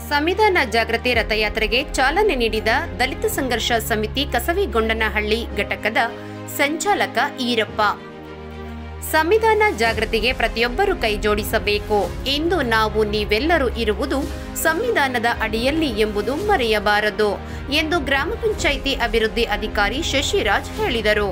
ಸಂವಿಧಾನ ಜಾಗೃತಿ ರಥಯಾತ್ರೆಗೆ ಚಾಲನೆ ನೀಡಿದ ದಲಿತ ಸಂಘರ್ಷ ಸಮಿತಿ ಕಸವಿಗೊಂಡನಹಳ್ಳಿ ಘಟಕದ ಸಂಚಾಲಕ ಈರಪ್ಪ ಸಂವಿಧಾನ ಜಾಗೃತಿಗೆ ಪ್ರತಿಯೊಬ್ಬರು ಕೈ ಜೋಡಿಸಬೇಕು ಇಂದು ನಾವು ನೀವೆಲ್ಲರೂ ಇರುವುದು ಸಂವಿಧಾನದ ಅಡಿಯಲ್ಲಿ ಎಂಬುದು ಮರೆಯಬಾರದು ಎಂದು ಗ್ರಾಮ ಪಂಚಾಯಿತಿ ಅಭಿವೃದ್ಧಿ ಅಧಿಕಾರಿ ಶಶಿರಾಜ್ ಹೇಳಿದರು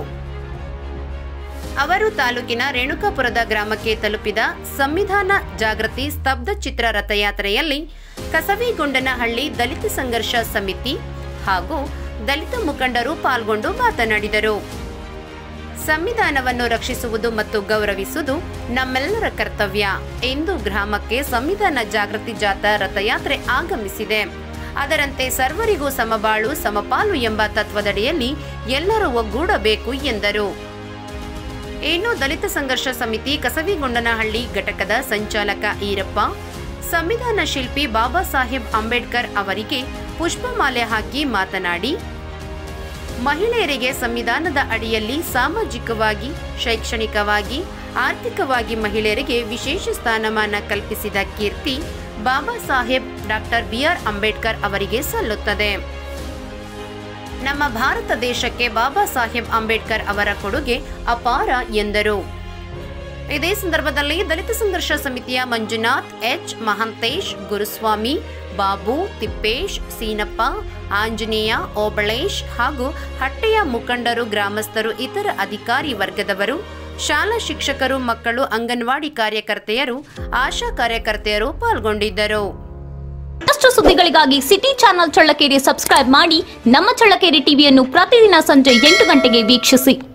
ಅವರು ತಾಲೂಕಿನ ರೇಣುಕಾಪುರದ ಗ್ರಾಮಕ್ಕೆ ತಲುಪಿದ ಸಂವಿಧಾನ ಜಾಗೃತಿ ಸ್ತಬ್ಧ ಚಿತ್ರ ರಥಯಾತ್ರೆಯಲ್ಲಿ ಕಸವಿಗೊಂಡನಹಳ್ಳಿ ದಲಿತ ಸಂಘರ್ಷ ಸಮಿತಿ ಹಾಗೂ ದಲಿತ ಮುಖಂಡರು ಪಾಲ್ಗೊಂಡು ಮಾತನಾಡಿದರು ಸಂವಿಧಾನವನ್ನು ರಕ್ಷಿಸುವುದು ಮತ್ತು ಗೌರವಿಸುವುದು ನಮ್ಮೆಲ್ಲರ ಕರ್ತವ್ಯ ಎಂದು ಗ್ರಾಮಕ್ಕೆ ಸಂವಿಧಾನ ಜಾಗೃತಿ ಜಾಥಾ ರಥಯಾತ್ರೆ ಆಗಮಿಸಿದೆ ಅದರಂತೆ ಸರ್ವರಿಗೂ ಸಮಬಾಳು ಸಮಪಾಲು ಎಂಬ ತತ್ವದಡಿಯಲ್ಲಿ ಎಲ್ಲರೂ ಒಗ್ಗೂಡಬೇಕು ಎಂದರು ಇನ್ನು ದಲಿತ ಸಂಘರ್ಷ ಸಮಿತಿ ಕಸವಿಗೊಂಡನಹಳ್ಳಿ ಘಟಕದ ಸಂಚಾಲಕ ಈರಪ್ಪ ಸಂವಿಧಾನ ಶಿಲ್ಪಿ ಬಾಬಾ ಸಾಹೇಬ್ ಅಂಬೇಡ್ಕರ್ ಅವರಿಗೆ ಪುಷ್ಪಮಾಲೆ ಹಾಕಿ ಮಾತನಾಡಿ ಮಹಿಳೆಯರಿಗೆ ಸಂವಿಧಾನದ ಅಡಿಯಲ್ಲಿ ಸಾಮಾಜಿಕವಾಗಿ ಶೈಕ್ಷಣಿಕವಾಗಿ ಆರ್ಥಿಕವಾಗಿ ಮಹಿಳೆಯರಿಗೆ ವಿಶೇಷ ಸ್ಥಾನಮಾನ ಕಲ್ಪಿಸಿದ ಕೀರ್ತಿ ಬಾಬಾ ಸಾಹೇಬ್ ಡಾಕ್ಟರ್ ಬಿಆರ್ ಅಂಬೇಡ್ಕರ್ ಅವರಿಗೆ ಸಲ್ಲುತ್ತದೆ ನಮ್ಮ ಭಾರತ ದೇಶಕ್ಕೆ ಬಾಬಾ ಸಾಹೇಬ್ ಅಂಬೇಡ್ಕರ್ ಅವರ ಕೊಡುಗೆ ಅಪಾರ ಎಂದರು ಇದೇ ಸಂದರ್ಭದಲ್ಲಿ ದಲಿತ ಸಂಘರ್ಷ ಸಮಿತಿಯ ಮಂಜುನಾಥ್ ಎಚ್ ಮಹಂತೇಶ್ ಗುರುಸ್ವಾಮಿ ಬಾಬು ತಿಪ್ಪೇಶ್ ಸೀನಪ್ಪ ಆಂಜನೇಯ ಓಬಳೇಶ್ ಹಾಗೂ ಹಟ್ಟೆಯ ಮುಖಂಡರು ಗ್ರಾಮಸ್ಥರು ಇತರ ಅಧಿಕಾರಿ ವರ್ಗದವರು ಶಾಲಾ ಶಿಕ್ಷಕರು ಮಕ್ಕಳು ಅಂಗನವಾಡಿ ಕಾರ್ಯಕರ್ತೆಯರು ಆಶಾ ಕಾರ್ಯಕರ್ತೆಯರು ಪಾಲ್ಗೊಂಡಿದ್ದರು ಮತ್ತಷ್ಟು ಸುದ್ದಿಗಳಿಗಾಗಿ ಸಿಟಿ ಚಾನೆಲ್ ಚಳ್ಳಕೆರೆ ಸಬ್ಸ್ಕ್ರೈಬ್ ಮಾಡಿ ನಮ್ಮ ಚಳ್ಳಕೆರೆ ಟಿವಿಯನ್ನು ಪ್ರತಿದಿನ ಸಂಜೆ ಎಂಟು ಗಂಟೆಗೆ ವೀಕ್ಷಿಸಿ